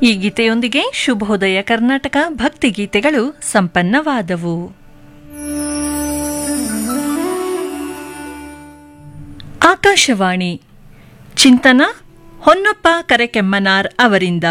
ಈ ಗೀತೆಯೊಂದಿಗೆ ಶುಭೋದಯ ಕರ್ನಾಟಕ ಭಕ್ತಿಗೀತೆಗಳು ಸಂಪನ್ನವಾದವು ಆಕಾಶವಾಣಿ ಚಿಂತನ ಹೊನ್ನಪ್ಪ ಕರೆಕೆಮ್ಮನಾರ್ ಅವರಿಂದ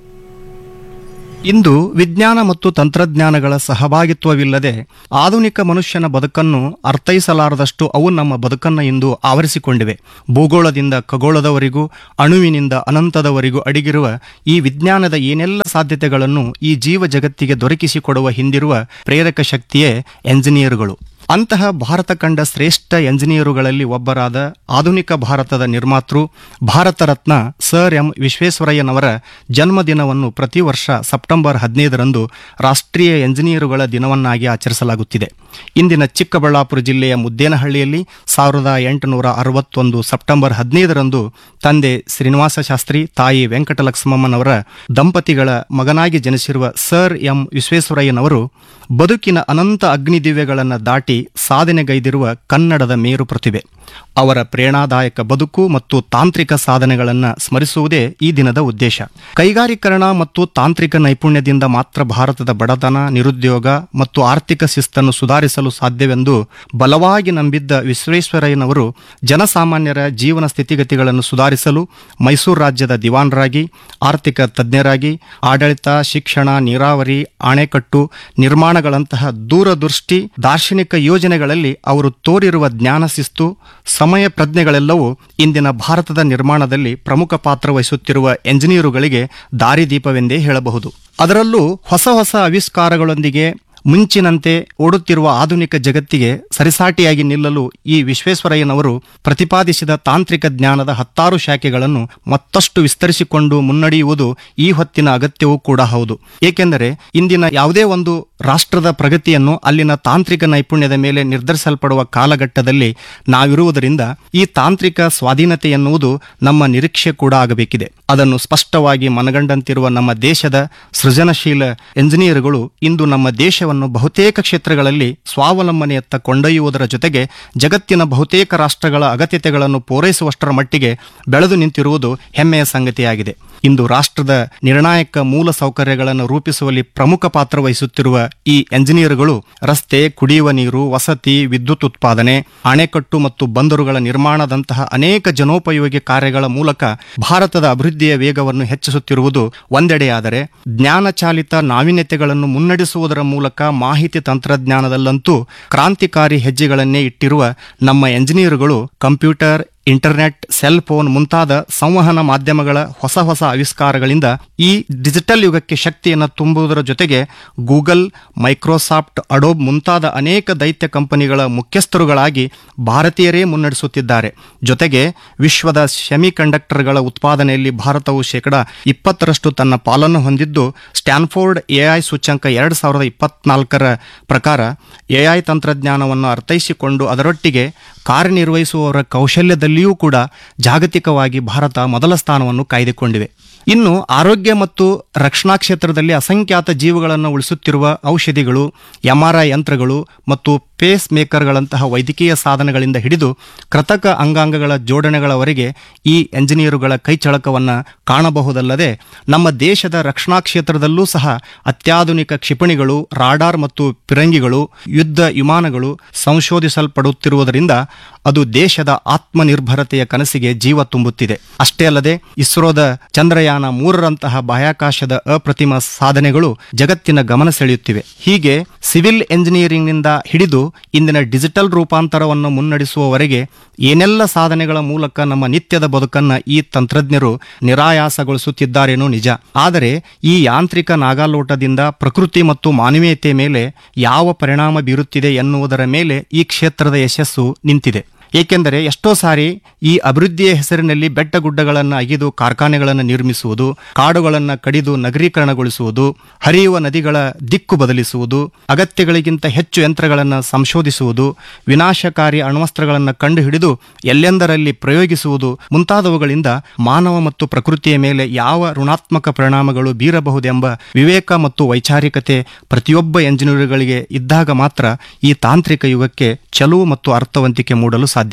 ಇಂದು ವಿಜ್ಞಾನ ಮತ್ತು ತಂತ್ರಜ್ಞಾನಗಳ ಸಹಭಾಗಿತ್ವವಿಲ್ಲದೆ ಆಧುನಿಕ ಮನುಷ್ಯನ ಬದುಕನ್ನು ಅರ್ಥೈಸಲಾರದಷ್ಟು ಅವು ನಮ್ಮ ಬದುಕನ್ನು ಇಂದು ಆವರಿಸಿಕೊಂಡಿವೆ ಭೂಗೋಳದಿಂದ ಖಗೋಳದವರೆಗೂ ಅಣುವಿನಿಂದ ಅನಂತದವರೆಗೂ ಅಡಗಿರುವ ಈ ವಿಜ್ಞಾನದ ಏನೆಲ್ಲ ಸಾಧ್ಯತೆಗಳನ್ನು ಈ ಜೀವ ಜಗತ್ತಿಗೆ ದೊರಕಿಸಿಕೊಡುವ ಹಿಂದಿರುವ ಪ್ರೇರಕ ಶಕ್ತಿಯೇ ಎಂಜಿನಿಯರ್ಗಳು ಅಂತಹ ಭಾರತ ಕಂಡ ಶ್ರೇಷ್ಠ ಎಂಜಿನಿಯರುಗಳಲ್ಲಿ ಒಬ್ಬರಾದ ಆಧುನಿಕ ಭಾರತದ ನಿರ್ಮಾತೃ ಭಾರತ ರತ್ನ ಸರ್ ಎಂ ವಿಶ್ವೇಶ್ವರಯ್ಯನವರ ಜನ್ಮದಿನವನ್ನು ಪ್ರತಿ ವರ್ಷ ಸೆಪ್ಟೆಂಬರ್ ಹದಿನೈದರಂದು ರಾಷ್ಟ್ರೀಯ ಎಂಜಿನಿಯರುಗಳ ದಿನವನ್ನಾಗಿ ಆಚರಿಸಲಾಗುತ್ತಿದೆ ಇಂದಿನ ಚಿಕ್ಕಬಳ್ಳಾಪುರ ಜಿಲ್ಲೆಯ ಮುದ್ದೇನಹಳ್ಳಿಯಲ್ಲಿ ಸಾವಿರದ ಎಂಟುನೂರ ಅರವತ್ತೊಂದು ಸೆಪ್ಟೆಂಬರ್ ಹದಿನೈದರಂದು ತಂದೆ ಶ್ರೀನಿವಾಸ ಶಾಸ್ತ್ರಿ ತಾಯಿ ವೆಂಕಟಲಕ್ಷ್ಮಮ್ಮನವರ ದಂಪತಿಗಳ ಮಗನಾಗಿ ಜನಿಸಿರುವ ಸರ್ ಎಂ ವಿಶ್ವೇಶ್ವರಯ್ಯನವರು ಬದುಕಿನ ಅನಂತ ಅಗ್ನಿದಿವ್ಯಗಳನ್ನು ದಾಟಿ ಸಾಧನೆಗೈದಿರುವ ಕನ್ನಡದ ಮೇರು ಪ್ರತಿಭೆ ಅವರ ಪ್ರೇರಣಾದಾಯಕ ಬದುಕು ಮತ್ತು ತಾಂತ್ರಿಕ ಸಾಧನೆಗಳನ್ನು ಸ್ಮರಿಸುವುದೇ ಈ ದಿನದ ಉದ್ದೇಶ ಕೈಗಾರೀಕರಣ ಮತ್ತು ತಾಂತ್ರಿಕ ನೈಪುಣ್ಯದಿಂದ ಮಾತ್ರ ಭಾರತದ ಬಡತನ ನಿರುದ್ಯೋಗ ಮತ್ತು ಆರ್ಥಿಕ ಶಿಸ್ತನ್ನು ಸುಧಾರಿಸಲು ಸಾಧ್ಯವೆಂದು ಬಲವಾಗಿ ನಂಬಿದ್ದ ವಿಶ್ವೇಶ್ವರಯ್ಯನವರು ಜನಸಾಮಾನ್ಯರ ಜೀವನ ಸ್ಥಿತಿಗತಿಗಳನ್ನು ಸುಧಾರಿಸಲು ಮೈಸೂರು ರಾಜ್ಯದ ದಿವಾನರಾಗಿ ಆರ್ಥಿಕ ತಜ್ಞರಾಗಿ ಆಡಳಿತ ಶಿಕ್ಷಣ ನೀರಾವರಿ ಅಣೆಕಟ್ಟು ನಿರ್ಮಾಣಗಳಂತಹ ದೂರದೃಷ್ಟಿ ದಾರ್ಶನಿಕ ಯೋಜನೆಗಳಲ್ಲಿ ಅವರು ತೋರಿರುವ ಜ್ಞಾನ ಶಿಸ್ತು ಸಮಯ ಪ್ರಜ್ಞೆಗಳೆಲ್ಲವೂ ಇಂದಿನ ಭಾರತದ ನಿರ್ಮಾಣದಲ್ಲಿ ಪ್ರಮುಖ ಪಾತ್ರ ವಹಿಸುತ್ತಿರುವ ಎಂಜಿನಿಯರುಗಳಿಗೆ ದಾರಿದೀಪವೆಂದೇ ಹೇಳಬಹುದು ಅದರಲ್ಲೂ ಹೊಸ ಹೊಸ ಆವಿಷ್ಕಾರಗಳೊಂದಿಗೆ ಮುಂಚಿನಂತೆ ಓಡುತ್ತಿರುವ ಆಧುನಿಕ ಜಗತ್ತಿಗೆ ಸರಿಸಾಟಿಯಾಗಿ ನಿಲ್ಲಲು ಈ ವಿಶ್ವೇಶ್ವರಯ್ಯನವರು ಪ್ರತಿಪಾದಿಸಿದ ತಾಂತ್ರಿಕ ಜ್ಞಾನದ ಹತ್ತಾರು ಶಾಖೆಗಳನ್ನು ಮತ್ತಷ್ಟು ವಿಸ್ತರಿಸಿಕೊಂಡು ಮುನ್ನಡೆಯುವುದು ಈ ಹೊತ್ತಿನ ಅಗತ್ಯವೂ ಕೂಡ ಹೌದು ಏಕೆಂದರೆ ಇಂದಿನ ಯಾವುದೇ ಒಂದು ರಾಷ್ಟ್ರದ ಪ್ರಗತಿಯನ್ನು ಅಲ್ಲಿನ ತಾಂತ್ರಿಕ ನೈಪುಣ್ಯದ ಮೇಲೆ ನಿರ್ಧರಿಸಲ್ಪಡುವ ಕಾಲಘಟ್ಟದಲ್ಲಿ ನಾವಿರುವುದರಿಂದ ಈ ತಾಂತ್ರಿಕ ಸ್ವಾಧೀನತೆ ಎನ್ನುವುದು ನಮ್ಮ ನಿರೀಕ್ಷೆ ಕೂಡ ಆಗಬೇಕಿದೆ ಅದನ್ನು ಸ್ಪಷ್ಟವಾಗಿ ಮನಗಂಡಂತಿರುವ ನಮ್ಮ ದೇಶದ ಸೃಜನಶೀಲ ಎಂಜಿನಿಯರ್ಗಳು ಇಂದು ನಮ್ಮ ದೇಶವನ್ನು ಬಹುತೇಕ ಕ್ಷೇತ್ರಗಳಲ್ಲಿ ಸ್ವಾವಲಂಬನೆಯತ್ತ ಕೊಂಡೊಯ್ಯುವುದರ ಜೊತೆಗೆ ಜಗತ್ತಿನ ಬಹುತೇಕ ರಾಷ್ಟ್ರಗಳ ಅಗತ್ಯತೆಗಳನ್ನು ಪೂರೈಸುವಷ್ಟರ ಮಟ್ಟಿಗೆ ಬೆಳೆದು ನಿಂತಿರುವುದು ಹೆಮ್ಮೆಯ ಸಂಗತಿಯಾಗಿದೆ ಇಂದು ರಾಷ್ಟ್ರದ ನಿರ್ಣಾಯಕ ಮೂಲ ಸೌಕರ್ಯಗಳನ್ನು ರೂಪಿಸುವಲ್ಲಿ ಪ್ರಮುಖ ಪಾತ್ರ ವಹಿಸುತ್ತಿರುವ ಈ ಎಂಜಿನಿಯರ್ಗಳು ರಸ್ತೆ ಕುಡಿಯುವ ನೀರು ವಸತಿ ವಿದ್ಯುತ್ ಉತ್ಪಾದನೆ ಅಣೆಕಟ್ಟು ಮತ್ತು ಬಂದರುಗಳ ನಿರ್ಮಾಣದಂತಹ ಅನೇಕ ಜನೋಪಯೋಗಿ ಕಾರ್ಯಗಳ ಮೂಲಕ ಭಾರತದ ಅಭಿವೃದ್ಧಿಯ ವೇಗವನ್ನು ಹೆಚ್ಚಿಸುತ್ತಿರುವುದು ಒಂದೆಡೆಯಾದರೆ ಜ್ಞಾನ ಚಾಲಿತ ನಾವೀನ್ಯತೆಗಳನ್ನು ಮುನ್ನಡೆಸುವುದರ ಮೂಲಕ ಮಾಹಿತಿ ತಂತ್ರಜ್ಞಾನದಲ್ಲಂತೂ ಕ್ರಾಂತಿಕಾರಿ ಹೆಜ್ಜೆಗಳನ್ನೇ ಇಟ್ಟಿರುವ ನಮ್ಮ ಎಂಜಿನಿಯರ್ಗಳು ಕಂಪ್ಯೂಟರ್ ಇಂಟರ್ನೆಟ್ ಸೆಲ್ ಫೋನ್ ಮುಂತಾದ ಸಂವಹನ ಮಾಧ್ಯಮಗಳ ಹೊಸ ಹೊಸ ಆವಿಷ್ಕಾರಗಳಿಂದ ಈ ಡಿಜಿಟಲ್ ಯುಗಕ್ಕೆ ಶಕ್ತಿಯನ್ನು ತುಂಬುವುದರ ಜೊತೆಗೆ ಗೂಗಲ್ ಮೈಕ್ರೋಸಾಫ್ಟ್ ಅಡೋಬ್ ಮುಂತಾದ ಅನೇಕ ದೈತ್ಯ ಕಂಪನಿಗಳ ಮುಖ್ಯಸ್ಥರುಗಳಾಗಿ ಭಾರತೀಯರೇ ಮುನ್ನಡೆಸುತ್ತಿದ್ದಾರೆ ಜೊತೆಗೆ ವಿಶ್ವದ ಸೆಮಿ ಕಂಡಕ್ಟರ್ಗಳ ಉತ್ಪಾದನೆಯಲ್ಲಿ ಭಾರತವು ಶೇಕಡ ಇಪ್ಪತ್ತರಷ್ಟು ತನ್ನ ಪಾಲನ್ನು ಹೊಂದಿದ್ದು ಸ್ಟ್ಯಾನ್ಫೋರ್ಡ್ ಎಐ ಸೂಚ್ಯಂಕ ಎರಡು ಸಾವಿರದ ಇಪ್ಪತ್ನಾಲ್ಕರ ಪ್ರಕಾರ ಎಐ ತಂತ್ರಜ್ಞಾನವನ್ನು ಅರ್ಥೈಸಿಕೊಂಡು ಅದರೊಟ್ಟಿಗೆ ಕಾರ್ಯನಿರ್ವಹಿಸುವವರ ಕೌಶಲ್ಯದಲ್ಲಿಯೂ ಕೂಡ ಜಾಗತಿಕವಾಗಿ ಭಾರತ ಮೊದಲ ಸ್ಥಾನವನ್ನು ಕಾಯ್ದುಕೊಂಡಿವೆ ಇನ್ನು ಆರೋಗ್ಯ ಮತ್ತು ರಕ್ಷಣಾ ಕ್ಷೇತ್ರದಲ್ಲಿ ಅಸಂಖ್ಯಾತ ಜೀವಗಳನ್ನು ಉಳಿಸುತ್ತಿರುವ ಔಷಧಿಗಳು ಎಂಆರ್ಐ ಯಂತ್ರಗಳು ಮತ್ತು ಪೇಸ್ ಮೇಕರ್ಗಳಂತಹ ವೈದ್ಯಕೀಯ ಸಾಧನಗಳಿಂದ ಹಿಡಿದು ಕೃತಕ ಅಂಗಾಂಗಗಳ ಜೋಡಣೆಗಳವರೆಗೆ ಈ ಎಂಜಿನಿಯರುಗಳ ಕೈಚಳಕವನ್ನು ಕಾಣಬಹುದಲ್ಲದೆ ನಮ್ಮ ದೇಶದ ರಕ್ಷಣಾ ಕ್ಷೇತ್ರದಲ್ಲೂ ಸಹ ಅತ್ಯಾಧುನಿಕ ಕ್ಷಿಪಣಿಗಳು ರಾಡಾರ್ ಮತ್ತು ಪಿರಂಗಿಗಳು ಯುದ್ಧ ವಿಮಾನಗಳು ಸಂಶೋಧಿಸಲ್ಪಡುತ್ತಿರುವುದರಿಂದ ಅದು ದೇಶದ ಆತ್ಮನಿರ್ಭರತೆಯ ಕನಸಿಗೆ ಜೀವ ತುಂಬುತ್ತಿದೆ ಅಷ್ಟೇ ಅಲ್ಲದೆ ಇಸ್ರೋದ ಚಂದ್ರಯಾನ ಮೂರರಂತಹ ಬಾಹ್ಯಾಕಾಶದ ಅಪ್ರತಿಮ ಸಾಧನೆಗಳು ಜಗತ್ತಿನ ಗಮನ ಸೆಳೆಯುತ್ತಿವೆ ಹೀಗೆ ಸಿವಿಲ್ ಎಂಜಿನಿಯರಿಂಗ್ನಿಂದ ಹಿಡಿದು ಇಂದಿನ ಡಿಜಿಟಲ್ ರೂಪಾಂತರವನ್ನು ಮುನ್ನಡೆಸುವವರೆಗೆ ಏನೆಲ್ಲ ಸಾಧನೆಗಳ ಮೂಲಕ ನಮ್ಮ ನಿತ್ಯದ ಬದುಕನ್ನ ಈ ತಂತ್ರಜ್ಞರು ನಿರಾಯಾಸಗೊಳಿಸುತ್ತಿದ್ದಾರೇನೋ ನಿಜ ಆದರೆ ಈ ಯಾಂತ್ರಿಕ ನಾಗಾಲೋಟದಿಂದ ಪ್ರಕೃತಿ ಮತ್ತು ಮಾನವೀಯತೆ ಮೇಲೆ ಯಾವ ಪರಿಣಾಮ ಬೀರುತ್ತಿದೆ ಎನ್ನುವುದರ ಮೇಲೆ ಈ ಕ್ಷೇತ್ರದ ಯಶಸ್ಸು ನಿಂತಿದೆ ಏಕೆಂದರೆ ಎಷ್ಟೋ ಸಾರಿ ಈ ಅಭಿವೃದ್ಧಿಯ ಹೆಸರಿನಲ್ಲಿ ಬೆಟ್ಟ ಗುಡ್ಡಗಳನ್ನು ಅಗಿದು ಕಾರ್ಖಾನೆಗಳನ್ನು ನಿರ್ಮಿಸುವುದು ಕಾಡುಗಳನ್ನು ಕಡಿದು ನಗರೀಕರಣಗೊಳಿಸುವುದು ಹರಿಯುವ ನದಿಗಳ ದಿಕ್ಕು ಬದಲಿಸುವುದು ಅಗತ್ಯಗಳಿಗಿಂತ ಹೆಚ್ಚು ಯಂತ್ರಗಳನ್ನು ಸಂಶೋಧಿಸುವುದು ವಿನಾಶಕಾರಿ ಅಣ್ವಸ್ತ್ರಗಳನ್ನು ಕಂಡುಹಿಡಿದು ಎಲ್ಲೆಂದರಲ್ಲಿ ಪ್ರಯೋಗಿಸುವುದು ಮುಂತಾದವುಗಳಿಂದ ಮಾನವ ಮತ್ತು ಪ್ರಕೃತಿಯ ಮೇಲೆ ಯಾವ ಋಣಾತ್ಮಕ ಪರಿಣಾಮಗಳು ಬೀರಬಹುದೆಂಬ ವಿವೇಕ ಮತ್ತು ವೈಚಾರಿಕತೆ ಪ್ರತಿಯೊಬ್ಬ ಎಂಜಿನಿಯರ್ಗಳಿಗೆ ಇದ್ದಾಗ ಮಾತ್ರ ಈ ತಾಂತ್ರಿಕ ಯುಗಕ್ಕೆ ಚೆಲುವು ಮತ್ತು ಅರ್ಥವಂತಿಕೆ ಮೂಡಲು ಸಾಧ್ಯ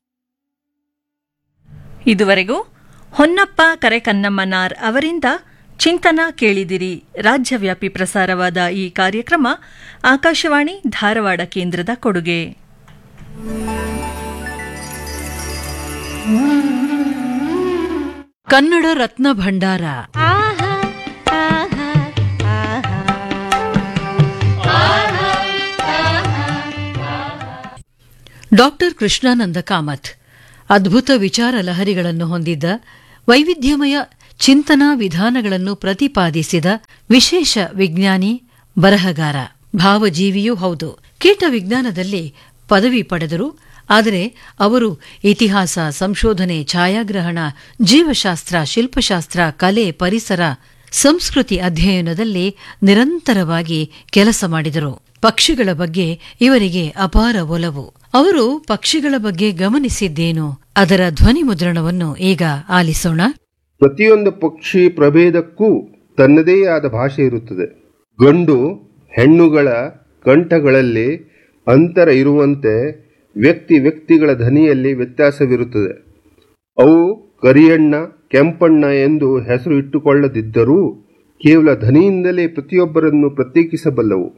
ಇದುವರೆಗೂ ಹೊನ್ನಪ್ಪ ಕರೆಕನ್ನಮ್ಮನಾರ್ ಅವರಿಂದ ಚಿಂತನ ಕೇಳಿದಿರಿ ರಾಜ್ಯವ್ಯಾಪಿ ಪ್ರಸಾರವಾದ ಈ ಕಾರ್ಯಕ್ರಮ ಆಕಾಶವಾಣಿ ಧಾರವಾಡ ಕೇಂದ್ರದ ಕೊಡುಗೆ ಕನ್ನಡ ರತ್ನ ಭಂಡಾರ ಡಾಕ್ಟರ್ ಕೃಷ್ಣಾನಂದ ಕಾಮತ್ ಅದ್ಭುತ ವಿಚಾರ ಲಹರಿಗಳನ್ನು ಹೊಂದಿದ್ದ ವೈವಿಧ್ಯಮಯ ಚಿಂತನಾ ವಿಧಾನಗಳನ್ನು ಪ್ರತಿಪಾದಿಸಿದ ವಿಶೇಷ ವಿಜ್ಞಾನಿ ಬರಹಗಾರ ಭಾವಜೀವಿಯೂ ಹೌದು ಕೀಟ ವಿಜ್ಞಾನದಲ್ಲಿ ಪದವಿ ಪಡೆದರು ಆದರೆ ಅವರು ಇತಿಹಾಸ ಸಂಶೋಧನೆ ಛಾಯಾಗ್ರಹಣ ಜೀವಶಾಸ್ತ್ರ ಶಿಲ್ಪಶಾಸ್ತ್ರ ಕಲೆ ಪರಿಸರ ಸಂಸ್ಕೃತಿ ಅಧ್ಯಯನದಲ್ಲಿ ನಿರಂತರವಾಗಿ ಕೆಲಸ ಮಾಡಿದರು ಪಕ್ಷಿಗಳ ಬಗ್ಗೆ ಇವರಿಗೆ ಅಪಾರ ಒಲವು ಅವರು ಪಕ್ಷಿಗಳ ಬಗ್ಗೆ ಗಮನಿಸಿದ್ದೇನು ಅದರ ಧ್ವನಿ ಮುದ್ರಣವನ್ನು ಈಗ ಆಲಿಸೋಣ ಪ್ರತಿಯೊಂದು ಪಕ್ಷಿ ಪ್ರಭೇದಕ್ಕೂ ತನ್ನದೇ ಆದ ಭಾಷೆ ಇರುತ್ತದೆ ಗಂಡು ಹೆಣ್ಣುಗಳ ಕಂಠಗಳಲ್ಲಿ ಅಂತರ ಇರುವಂತೆ ವ್ಯಕ್ತಿ ವ್ಯಕ್ತಿಗಳ ಧ್ವನಿಯಲ್ಲಿ ವ್ಯತ್ಯಾಸವಿರುತ್ತದೆ ಅವು ಕರಿಯಣ್ಣ ಕೆಂಪಣ್ಣ ಎಂದು ಹೆಸರು ಇಟ್ಟುಕೊಳ್ಳದಿದ್ದರೂ ಕೇವಲ ಧ್ವನಿಯಿಂದಲೇ ಪ್ರತಿಯೊಬ್ಬರನ್ನು ಪ್ರತ್ಯೇಕಿಸಬಲ್ಲವು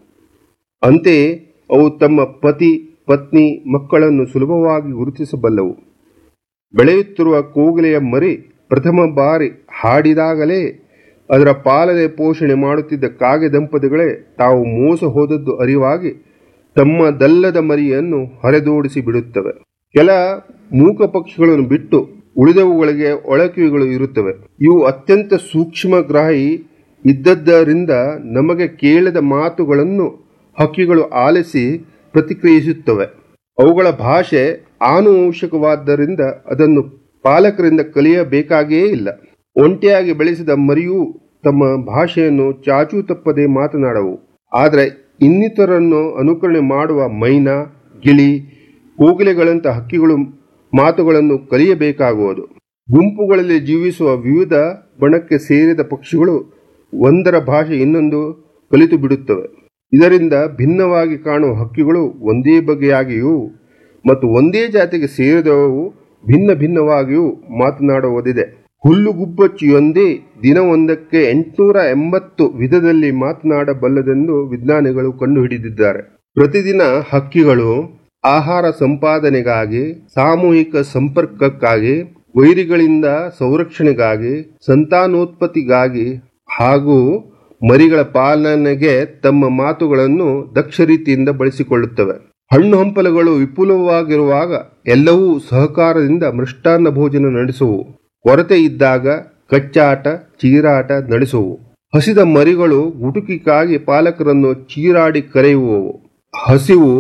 ಅಂತೆಯೇ ಅವು ತಮ್ಮ ಪತಿ ಪತ್ನಿ ಮಕ್ಕಳನ್ನು ಸುಲಭವಾಗಿ ಗುರುತಿಸಬಲ್ಲವು ಬೆಳೆಯುತ್ತಿರುವ ಕೋಗಿಲೆಯ ಮರಿ ಪ್ರಥಮ ಬಾರಿ ಹಾಡಿದಾಗಲೇ ಅದರ ಪಾಲನೆ ಪೋಷಣೆ ಮಾಡುತ್ತಿದ್ದ ಕಾಗೆ ದಂಪತಿಗಳೇ ತಾವು ಮೋಸ ಹೋದದ್ದು ಅರಿವಾಗಿ ತಮ್ಮ ದಲ್ಲದ ಮರಿಯನ್ನು ಹೊರೆದೋಡಿಸಿ ಬಿಡುತ್ತವೆ ಕೆಲ ಮೂಕ ಪಕ್ಷಿಗಳನ್ನು ಬಿಟ್ಟು ಉಳಿದವುಗಳಿಗೆ ಒಳಕಿವಿಗಳು ಇರುತ್ತವೆ ಇವು ಅತ್ಯಂತ ಸೂಕ್ಷ್ಮಗ್ರಾಹಿ ಇದ್ದದ್ದರಿಂದ ನಮಗೆ ಕೇಳದ ಮಾತುಗಳನ್ನು ಹಕ್ಕಿಗಳು ಆಲಿಸಿ ಪ್ರತಿಕ್ರಿಯಿಸುತ್ತವೆ ಅವುಗಳ ಭಾಷೆ ಆನುವಂಶಿಕವಾದ್ದರಿಂದ ಅದನ್ನು ಪಾಲಕರಿಂದ ಕಲಿಯಬೇಕಾಗಿಯೇ ಇಲ್ಲ ಒಂಟಿಯಾಗಿ ಬೆಳೆಸಿದ ಮರಿಯೂ ತಮ್ಮ ಭಾಷೆಯನ್ನು ಚಾಚೂ ತಪ್ಪದೆ ಮಾತನಾಡವು ಆದರೆ ಇನ್ನಿತರನ್ನು ಅನುಕರಣೆ ಮಾಡುವ ಮೈನಾ ಗಿಳಿ ಕೋಗಿಲೆಗಳಂಥ ಹಕ್ಕಿಗಳು ಮಾತುಗಳನ್ನು ಕಲಿಯಬೇಕಾಗುವುದು ಗುಂಪುಗಳಲ್ಲಿ ಜೀವಿಸುವ ವಿವಿಧ ಬಣಕ್ಕೆ ಸೇರಿದ ಪಕ್ಷಿಗಳು ಒಂದರ ಭಾಷೆ ಇನ್ನೊಂದು ಕಲಿತು ಬಿಡುತ್ತವೆ ಇದರಿಂದ ಭಿನ್ನವಾಗಿ ಕಾಣುವ ಹಕ್ಕಿಗಳು ಒಂದೇ ಬಗೆಯಾಗಿಯೂ ಮತ್ತು ಒಂದೇ ಜಾತಿಗೆ ಸೇರಿದವು ಭಿನ್ನ ಭಿನ್ನವಾಗಿಯೂ ಮಾತನಾಡುವುದಿದೆ ಹುಲ್ಲುಗುಬ್ಬಚ್ಚಿಯೊಂದೇ ದಿನವೊಂದಕ್ಕೆ ಎಂಟುನೂರ ಎಂಬತ್ತು ವಿಧದಲ್ಲಿ ಮಾತನಾಡಬಲ್ಲದೆಂದು ವಿಜ್ಞಾನಿಗಳು ಕಂಡುಹಿಡಿದಿದ್ದಾರೆ ಪ್ರತಿದಿನ ಹಕ್ಕಿಗಳು ಆಹಾರ ಸಂಪಾದನೆಗಾಗಿ ಸಾಮೂಹಿಕ ಸಂಪರ್ಕಕ್ಕಾಗಿ ವೈರಿಗಳಿಂದ ಸಂರಕ್ಷಣೆಗಾಗಿ ಸಂತಾನೋತ್ಪತ್ತಿಗಾಗಿ ಹಾಗೂ ಮರಿಗಳ ಪಾಲನೆಗೆ ತಮ್ಮ ಮಾತುಗಳನ್ನು ದಕ್ಷ ರೀತಿಯಿಂದ ಬಳಸಿಕೊಳ್ಳುತ್ತವೆ ಹಣ್ಣು ಹಂಪಲುಗಳು ವಿಪುಲವಾಗಿರುವಾಗ ಎಲ್ಲವೂ ಸಹಕಾರದಿಂದ ಮೃಷ್ಟಾನ್ನ ಭೋಜನ ನಡೆಸುವು ಕೊರತೆ ಇದ್ದಾಗ ಕಚ್ಚಾಟ ಚೀರಾಟ ನಡೆಸುವು ಹಸಿದ ಮರಿಗಳು ಗುಟುಕಿಗಾಗಿ ಪಾಲಕರನ್ನು ಚೀರಾಡಿ ಕರೆಯುವವು ಹಸಿವು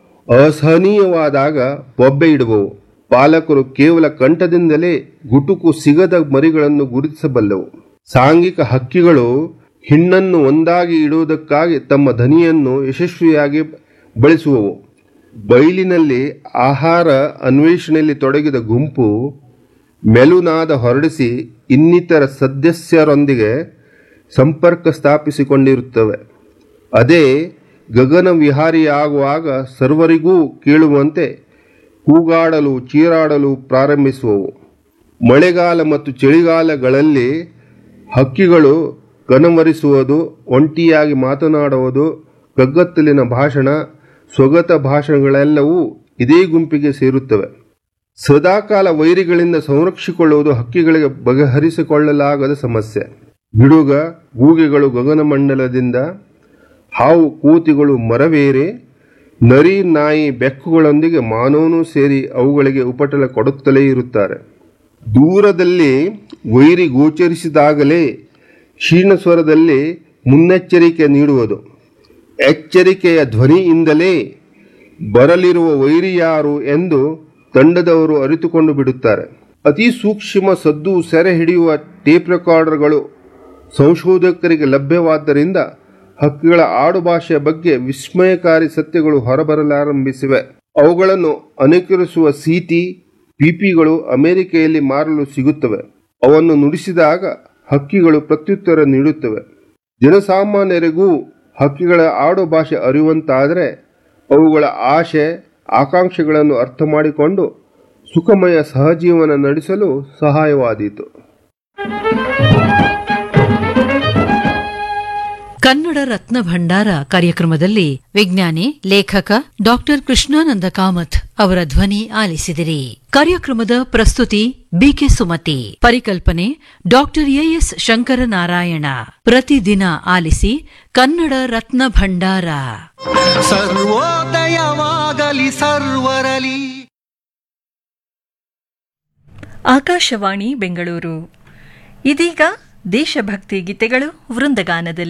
ಅಸಹನೀಯವಾದಾಗ ಬೊಬ್ಬೆ ಇಡುವವು ಪಾಲಕರು ಕೇವಲ ಕಂಠದಿಂದಲೇ ಗುಟುಕು ಸಿಗದ ಮರಿಗಳನ್ನು ಗುರುತಿಸಬಲ್ಲವು ಸಾಂಘಿಕ ಹಕ್ಕಿಗಳು ಹಿಣ್ಣನ್ನು ಒಂದಾಗಿ ಇಡುವುದಕ್ಕಾಗಿ ತಮ್ಮ ಧನಿಯನ್ನು ಯಶಸ್ವಿಯಾಗಿ ಬಳಸುವವು ಬಯಲಿನಲ್ಲಿ ಆಹಾರ ಅನ್ವೇಷಣೆಯಲ್ಲಿ ತೊಡಗಿದ ಗುಂಪು ಮೆಲುನಾದ ಹೊರಡಿಸಿ ಇನ್ನಿತರ ಸದಸ್ಯರೊಂದಿಗೆ ಸಂಪರ್ಕ ಸ್ಥಾಪಿಸಿಕೊಂಡಿರುತ್ತವೆ ಅದೇ ಗಗನ ವಿಹಾರಿಯಾಗುವಾಗ ಸರ್ವರಿಗೂ ಕೇಳುವಂತೆ ಕೂಗಾಡಲು ಚೀರಾಡಲು ಪ್ರಾರಂಭಿಸುವವು ಮಳೆಗಾಲ ಮತ್ತು ಚಳಿಗಾಲಗಳಲ್ಲಿ ಹಕ್ಕಿಗಳು ಕನಮರಿಸುವುದು ಒಂಟಿಯಾಗಿ ಮಾತನಾಡುವುದು ಕಗ್ಗತ್ತಲಿನ ಭಾಷಣ ಸ್ವಗತ ಭಾಷಣಗಳೆಲ್ಲವೂ ಇದೇ ಗುಂಪಿಗೆ ಸೇರುತ್ತವೆ ಸದಾಕಾಲ ವೈರಿಗಳಿಂದ ಸಂರಕ್ಷಿಸಿಕೊಳ್ಳುವುದು ಹಕ್ಕಿಗಳಿಗೆ ಬಗೆಹರಿಸಿಕೊಳ್ಳಲಾಗದ ಸಮಸ್ಯೆ ಗಿಡುಗ ಗೂಗೆಗಳು ಗಗನಮಂಡಲದಿಂದ ಹಾವು ಕೂತಿಗಳು ಮರವೇರೆ ನರಿ ನಾಯಿ ಬೆಕ್ಕುಗಳೊಂದಿಗೆ ಮಾನವನು ಸೇರಿ ಅವುಗಳಿಗೆ ಉಪಟಳ ಕೊಡುತ್ತಲೇ ಇರುತ್ತಾರೆ ದೂರದಲ್ಲಿ ವೈರಿ ಗೋಚರಿಸಿದಾಗಲೇ ಕ್ಷೀಣ ಸ್ವರದಲ್ಲಿ ಮುನ್ನೆಚ್ಚರಿಕೆ ನೀಡುವುದು ಎಚ್ಚರಿಕೆಯ ಧ್ವನಿಯಿಂದಲೇ ಬರಲಿರುವ ವೈರಿ ಯಾರು ಎಂದು ತಂಡದವರು ಅರಿತುಕೊಂಡು ಬಿಡುತ್ತಾರೆ ಅತಿ ಸೂಕ್ಷ್ಮ ಸದ್ದು ಸೆರೆ ಹಿಡಿಯುವ ಟೇಪ್ ರೆಕಾರ್ಡರ್ಗಳು ಸಂಶೋಧಕರಿಗೆ ಲಭ್ಯವಾದ್ದರಿಂದ ಹಕ್ಕಿಗಳ ಆಡುಭಾಷೆಯ ಬಗ್ಗೆ ವಿಸ್ಮಯಕಾರಿ ಸತ್ಯಗಳು ಹೊರಬರಲಾರಂಭಿಸಿವೆ ಅವುಗಳನ್ನು ಅನುಕರಿಸುವ ಸೀಟಿ ಪಿಪಿಗಳು ಅಮೆರಿಕೆಯಲ್ಲಿ ಮಾರಲು ಸಿಗುತ್ತವೆ ಅವನ್ನು ನುಡಿಸಿದಾಗ ಹಕ್ಕಿಗಳು ಪ್ರತ್ಯುತ್ತರ ನೀಡುತ್ತವೆ ಜನಸಾಮಾನ್ಯರಿಗೂ ಹಕ್ಕಿಗಳ ಆಡು ಭಾಷೆ ಅರಿಯುವಂತಾದರೆ ಅವುಗಳ ಆಶೆ ಆಕಾಂಕ್ಷೆಗಳನ್ನು ಅರ್ಥ ಮಾಡಿಕೊಂಡು ಸುಖಮಯ ಸಹಜೀವನ ನಡೆಸಲು ಸಹಾಯವಾದೀತು ಕನ್ನಡ ರತ್ನ ಭಂಡಾರ ಕಾರ್ಯಕ್ರಮದಲ್ಲಿ ವಿಜ್ಞಾನಿ ಲೇಖಕ ಡಾಕ್ಟರ್ ಕೃಷ್ಣಾನಂದ ಕಾಮತ್ ಅವರ ಧ್ವನಿ ಆಲಿಸಿದಿರಿ ಕಾರ್ಯಕ್ರಮದ ಪ್ರಸ್ತುತಿ ಬಿಕೆ ಸುಮತಿ ಪರಿಕಲ್ಪನೆ ಡಾಕ್ಟರ್ ಎಎಸ್ ಶಂಕರನಾರಾಯಣ ಪ್ರತಿದಿನ ಆಲಿಸಿ ಕನ್ನಡ ರತ್ನ ಭಂಡಾರ ಸರ್ವೋದಯವಾಗಲಿ ಸರ್ವರಲಿ ಆಕಾಶವಾಣಿ ಬೆಂಗಳೂರು ಇದೀಗ ದೇಶಭಕ್ತಿ ಗೀತೆಗಳು ವೃಂದಗಾನದಲ್ಲಿ